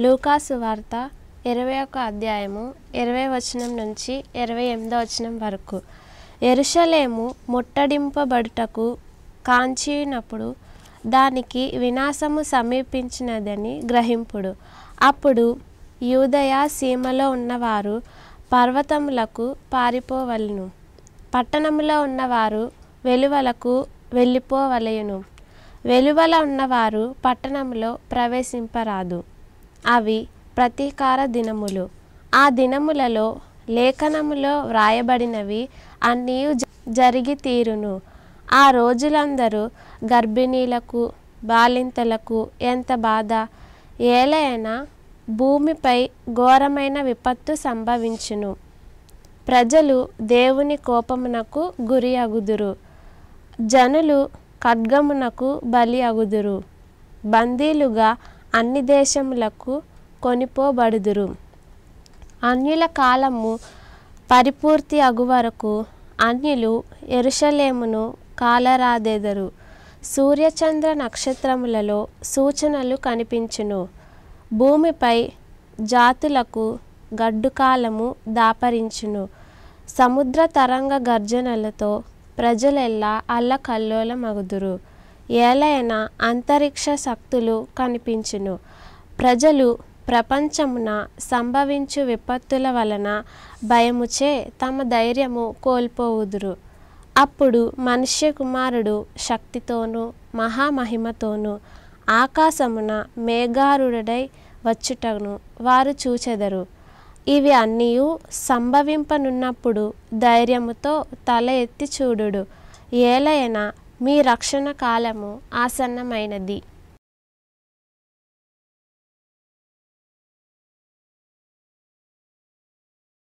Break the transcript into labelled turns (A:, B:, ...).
A: లూకాసు వార్త ఇరవై ఒక అధ్యాయము ఇరవై వచనం నుంచి ఇరవై ఎనిమిదో వచనం వరకు ఎరుషలేము ముట్టడింపబడుటకు కాంచినప్పుడు దానికి వినాశము సమీపించినదని గ్రహింపుడు అప్పుడు యూదయ సీమలో ఉన్నవారు పర్వతములకు పారిపోవలను పట్టణములో ఉన్నవారు వెలువలకు వెళ్ళిపోవలయును వెలువల ఉన్నవారు పట్టణంలో ప్రవేశింపరాదు అవి ప్రతీకార దినములు ఆ దినములలో లేఖనములో వ్రాయబడినవి అన్నీ జరిగి తీరును ఆ రోజులందరూ గర్భిణీలకు బాలింతలకు ఎంత బాధ ఏలైనా భూమిపై ఘోరమైన విపత్తు సంభవించును ప్రజలు దేవుని కోపమునకు గురి అగుదురు జనులు ఖడ్గమునకు బలి అగుదురు బందీలుగా అన్ని దేశములకు కొనిపోబడుదురు అన్యుల కాలము పరిపూర్తి అగు వరకు అన్యులు ఎరుషలేమును కాలరాదెదరు సూర్యచంద్ర నక్షత్రములలో సూచనలు కనిపించును భూమిపై జాతులకు గడ్డు కాలము దాపరించును సముద్ర తరంగ గర్జనలతో ప్రజలెల్లా అల్లకల్లోలమగుదురు ఏలైనా అంతరిక్ష శక్తులు కనిపించును ప్రజలు ప్రపంచమున సంభవించు విపత్తుల వలన భయముచే తమ ధైర్యము కోల్పోవుదురు అప్పుడు మనుష్య కుమారుడు శక్తితోనూ మహామహిమతోనూ ఆకాశమున మేఘారుడై వచ్చుటను వారు చూచెదరు ఇవి అన్నీ సంభవింపనున్నప్పుడు ధైర్యముతో తల ఎత్తి చూడుడు ఏలైనా మీ రక్షణ కాలము ఆసన్నమైనది